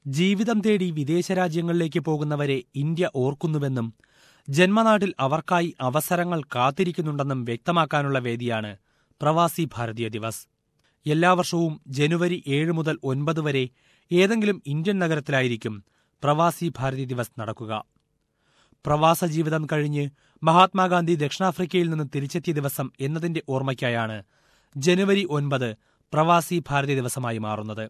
ജീവിതം തേടി വിദേശ രാജ്യങ്ങളിലേക്ക് പോകുന്നവരെ ഇന്ത്യ ഓർക്കുന്നുവെന്നും ജന്മനാട്ടിൽ അവർക്കായി അവസരങ്ങൾ കാത്തിരിക്കുന്നുണ്ടെന്നും വ്യക്തമാക്കാനുള്ള വേദിയാണ് പ്രവാസി ഭാരതീയ ദിവസ് എല്ലാ വർഷവും ജനുവരി ഏഴ് മുതൽ ഒൻപത് വരെ ഏതെങ്കിലും ഇന്ത്യൻ നഗരത്തിലായിരിക്കും പ്രവാസി ഭാരതീയ ദിവസ് നടക്കുക പ്രവാസ ജീവിതം കഴിഞ്ഞ് മഹാത്മാഗാന്ധി ദക്ഷിണാഫ്രിക്കയിൽ നിന്ന് തിരിച്ചെത്തിയ ദിവസം എന്നതിന്റെ ഓർമ്മയ്ക്കായാണ് ജനുവരി ഒൻപത് പ്രവാസി ഭാരതീയ ദിവസമായി മാറുന്നത്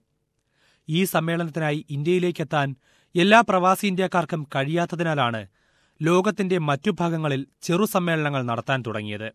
ഈ സമ്മേളനത്തിനായി ഇന്ത്യയിലേക്കെത്താൻ എല്ലാ പ്രവാസി ഇന്ത്യക്കാർക്കും കഴിയാത്തതിനാലാണ് ലോകത്തിന്റെ മറ്റു ഭാഗങ്ങളിൽ ചെറു സമ്മേളനങ്ങൾ നടത്താൻ തുടങ്ങിയത്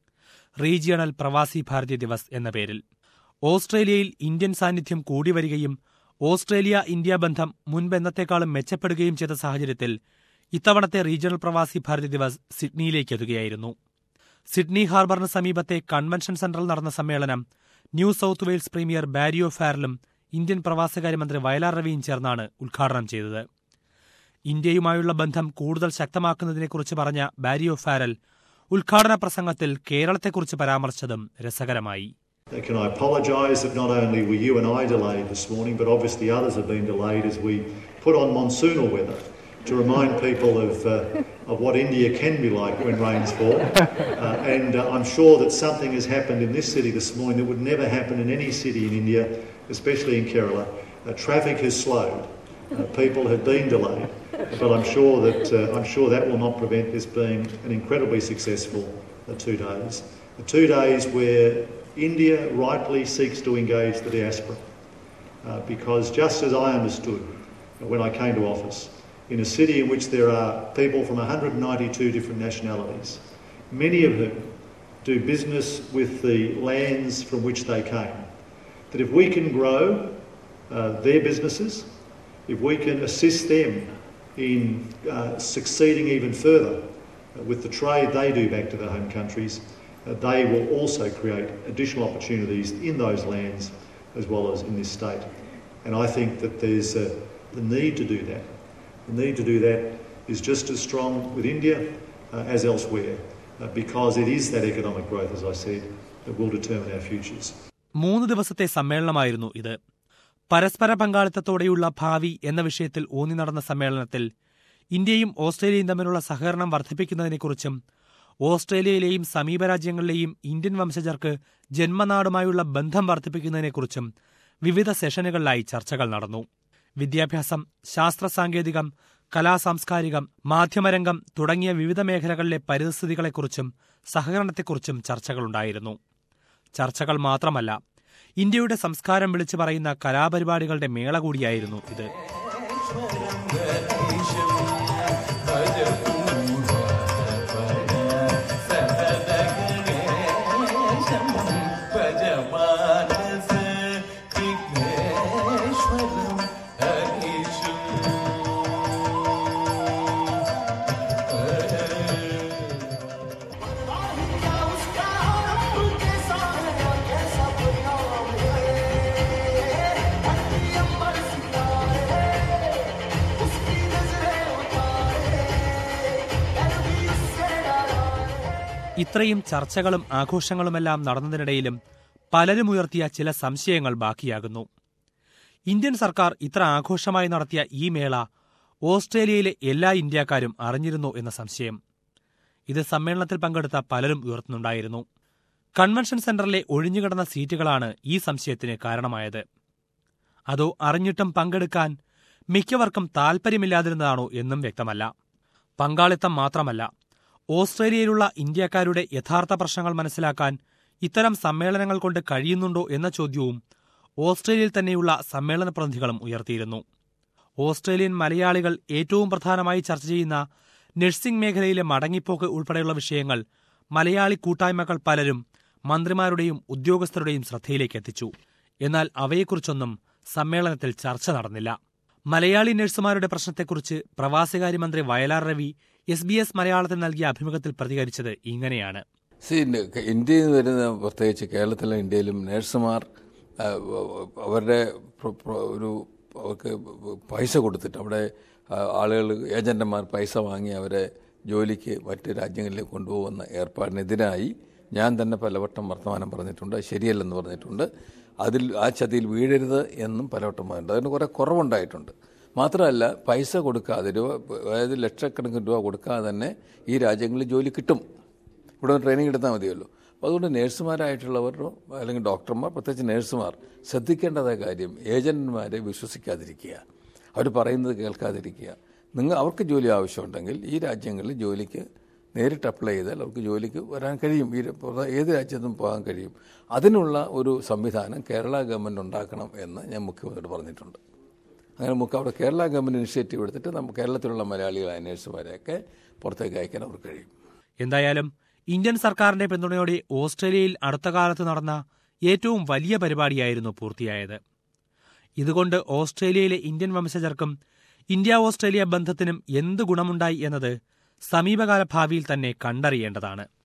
റീജിയണൽ പ്രവാസി ഭാരതീയ ദിവസ് എന്ന പേരിൽ ഓസ്ട്രേലിയയിൽ ഇന്ത്യൻ സാന്നിധ്യം കൂടി വരികയും ഓസ്ട്രേലിയ ഇന്ത്യ ബന്ധം മുൻപെന്നത്തെക്കാളും മെച്ചപ്പെടുകയും ചെയ്ത സാഹചര്യത്തിൽ ഇത്തവണത്തെ റീജിയണൽ പ്രവാസി ഭാരതീയ ദിവസ് സിഡ്നിയിലേക്ക് എത്തുകയായിരുന്നു സിഡ്നി ഹാർബറിന് സമീപത്തെ കൺവെൻഷൻ സെന്ററിൽ നടന്ന സമ്മേളനം ന്യൂ സൌത്ത് വെയിൽസ് പ്രീമിയർ ബാരിയോ ഫാരലും ഇന്ത്യൻ പ്രവാസകാര്യമന്ത്രി വയലാർ രവിയും ചേർന്നാണ് ഉദ്ഘാടനം ചെയ്തത് ഇന്ത്യയുമായുള്ള ബന്ധം കൂടുതൽ ശക്തമാക്കുന്നതിനെക്കുറിച്ച് പറഞ്ഞ ബാരിയോ ഫാരൽ ഉദ്ഘാടന പ്രസംഗത്തിൽ കേരളത്തെക്കുറിച്ച് പരാമർശിച്ചതും രസകരമായി Can I apologise that not only were you and I delayed this morning, but obviously others have been delayed as we put on monsoonal weather to remind people of, uh, of what India can be like when rains fall. Uh, and uh, I'm sure that something has happened in this city this morning that would never happen in any city in India, especially in Kerala. Uh, traffic has slowed. Uh, people have been delayed, but I'm sure that uh, I'm sure that will not prevent this being an incredibly successful uh, two days. The two days where India rightly seeks to engage the diaspora, uh, because just as I understood when I came to office, in a city in which there are people from 192 different nationalities, many of whom do business with the lands from which they came, that if we can grow uh, their businesses, if we can assist them in uh, succeeding even further uh, with the trade they do back to their home countries, uh, they will also create additional opportunities in those lands as well as in this state. And I think that there's uh, the need to do that. The need to do that is just as strong with India uh, as elsewhere uh, because it is that economic growth, as I said, that will determine our futures. മൂന്ന് ദിവസത്തെ സമ്മേളനമായിരുന്നു ഇത് പരസ്പര പങ്കാളിത്തത്തോടെയുള്ള ഭാവി എന്ന വിഷയത്തിൽ ഊന്നി നടന്ന സമ്മേളനത്തിൽ ഇന്ത്യയും ഓസ്ട്രേലിയയും തമ്മിലുള്ള സഹകരണം വർദ്ധിപ്പിക്കുന്നതിനെക്കുറിച്ചും ഓസ്ട്രേലിയയിലെയും സമീപ രാജ്യങ്ങളിലെയും ഇന്ത്യൻ വംശജർക്ക് ജന്മനാടുമായുള്ള ബന്ധം വർദ്ധിപ്പിക്കുന്നതിനെക്കുറിച്ചും വിവിധ സെഷനുകളിലായി ചർച്ചകൾ നടന്നു വിദ്യാഭ്യാസം ശാസ്ത്ര സാങ്കേതികം കലാസാംസ്കാരികം മാധ്യമരംഗം തുടങ്ങിയ വിവിധ മേഖലകളിലെ പരിസ്ഥിതികളെക്കുറിച്ചും സഹകരണത്തെക്കുറിച്ചും ചർച്ചകളുണ്ടായിരുന്നു ചർച്ചകൾ മാത്രമല്ല ഇന്ത്യയുടെ സംസ്കാരം വിളിച്ചു പറയുന്ന കലാപരിപാടികളുടെ മേള കൂടിയായിരുന്നു ഇത് ഇത്രയും ചർച്ചകളും ആഘോഷങ്ങളുമെല്ലാം നടന്നതിനിടയിലും പലരും ഉയർത്തിയ ചില സംശയങ്ങൾ ബാക്കിയാകുന്നു ഇന്ത്യൻ സർക്കാർ ഇത്ര ആഘോഷമായി നടത്തിയ ഈ മേള ഓസ്ട്രേലിയയിലെ എല്ലാ ഇന്ത്യക്കാരും അറിഞ്ഞിരുന്നു എന്ന സംശയം ഇത് സമ്മേളനത്തിൽ പങ്കെടുത്ത പലരും ഉയർത്തുന്നുണ്ടായിരുന്നു കൺവെൻഷൻ സെന്ററിലെ ഒഴിഞ്ഞുകിടന്ന സീറ്റുകളാണ് ഈ സംശയത്തിന് കാരണമായത് അതോ അറിഞ്ഞിട്ടും പങ്കെടുക്കാൻ മിക്കവർക്കും താൽപ്പര്യമില്ലാതിരുന്നതാണോ എന്നും വ്യക്തമല്ല പങ്കാളിത്തം മാത്രമല്ല ഓസ്ട്രേലിയയിലുള്ള ഇന്ത്യക്കാരുടെ യഥാർത്ഥ പ്രശ്നങ്ങൾ മനസ്സിലാക്കാൻ ഇത്തരം സമ്മേളനങ്ങൾ കൊണ്ട് കഴിയുന്നുണ്ടോ എന്ന ചോദ്യവും ഓസ്ട്രേലിയയിൽ തന്നെയുള്ള സമ്മേളന പ്രതിനിധികളും ഉയർത്തിയിരുന്നു ഓസ്ട്രേലിയൻ മലയാളികൾ ഏറ്റവും പ്രധാനമായി ചർച്ച ചെയ്യുന്ന നഴ്സിംഗ് മേഖലയിലെ മടങ്ങിപ്പോക്ക് ഉൾപ്പെടെയുള്ള വിഷയങ്ങൾ മലയാളി കൂട്ടായ്മകൾ പലരും മന്ത്രിമാരുടെയും ഉദ്യോഗസ്ഥരുടെയും ശ്രദ്ധയിലേക്ക് എത്തിച്ചു എന്നാൽ അവയെക്കുറിച്ചൊന്നും സമ്മേളനത്തിൽ ചർച്ച നടന്നില്ല മലയാളി നഴ്സുമാരുടെ പ്രശ്നത്തെക്കുറിച്ച് പ്രവാസികാര്യമന്ത്രി Vayalar Ravi S B S മലയാളത്തിൽ നൽകിയ അഭിമുഖത്തിൽ പ്രതികരിച്ചത് ഇങ്ങനെയാണ് സി ഇന്ത്യയിൽ നിന്ന് വരുന്ന പ്രത്യേകിച്ച് കേരളത്തിലും ഇന്ത്യയിലും നഴ്സുമാർ ആ, അവരുടെ പ്ര- പ്ര- ഒരു അവർക്ക് പൈസ കൊടുത്തിട്ട് അവിടെ ആളുകൾ ഏജന്റുമാർ പൈസ വാങ്ങി അവരെ ജോലിക്ക് മറ്റ് രാജ്യങ്ങളിലേക്ക് കൊണ്ടുപോകുന്ന ഏർപ്പാടിനെതിരായി ഞാൻ തന്നെ പലവട്ടം വർത്തമാനം പറഞ്ഞിട്ടുണ്ട് അത് ശരിയല്ലെന്ന് പറഞ്ഞിട്ടുണ്ട് അതിൽ ആ ചതിയിൽ വീഴരുത് എന്നും പലവട്ടം പറയുന്നുണ്ട് അതിന് കുറേ കുറവുണ്ടായിട്ടുണ്ട് മാത്രമല്ല പൈസ കൊടുക്കാതെ രൂപ അതായത് ലക്ഷക്കണക്കിന് രൂപ കൊടുക്കാതെ തന്നെ ഈ രാജ്യങ്ങളിൽ ജോലി കിട്ടും ഇവിടെ ഒരു ട്രെയിനിങ് എടുത്താൽ മതിയല്ലോ അപ്പോൾ അതുകൊണ്ട് നേഴ്സുമാരായിട്ടുള്ളവർ അല്ലെങ്കിൽ ഡോക്ടർമാർ പ്രത്യേകിച്ച് നേഴ്സുമാർ ശ്രദ്ധിക്കേണ്ടതായ കാര്യം ഏജന്റുമാരെ വിശ്വസിക്കാതിരിക്കുക അവർ പറയുന്നത് കേൾക്കാതിരിക്കുക നിങ്ങൾ അവർക്ക് ജോലി ആവശ്യമുണ്ടെങ്കിൽ ഈ രാജ്യങ്ങളിൽ ജോലിക്ക് നേരിട്ട് അപ്ലൈ ചെയ്താൽ അവർക്ക് ജോലിക്ക് വരാൻ കഴിയും ഈ പുറ- ഏത് രാജ്യത്തും പോകാൻ കഴിയും അതിനുള്ള ഒരു സംവിധാനം കേരള ഗവൺമെൻറ് ഉണ്ടാക്കണം എന്ന് ഞാൻ മുഖ്യമന്ത്രിയോട് പറഞ്ഞിട്ടുണ്ട് അങ്ങനെ മുഖ്യ അവിടെ കേരള ഗവൺമെൻറ് ഇനിഷ്യേറ്റീവ് എടുത്തിട്ട് നമുക്ക് കേരളത്തിലുള്ള മലയാളികളായ നേഴ്സുമാരെയൊക്കെ പുറത്തേക്ക് അയക്കാൻ അവർക്ക് കഴിയും എന്തായാലും ഇന്ത്യൻ സർക്കാരിന്റെ പിന്തുണയോടെ ഓസ്ട്രേലിയയിൽ അടുത്ത കാലത്ത് നടന്ന ഏറ്റവും വലിയ പരിപാടിയായിരുന്നു പൂർത്തിയായത് ഇതുകൊണ്ട് ഓസ്ട്രേലിയയിലെ ഇന്ത്യൻ വംശജർക്കും ഇന്ത്യ ഓസ്ട്രേലിയ ബന്ധത്തിനും എന്ത് ഗുണമുണ്ടായി എന്നത് സമീപകാല ഭാവിയിൽ തന്നെ കണ്ടറിയേണ്ടതാണ്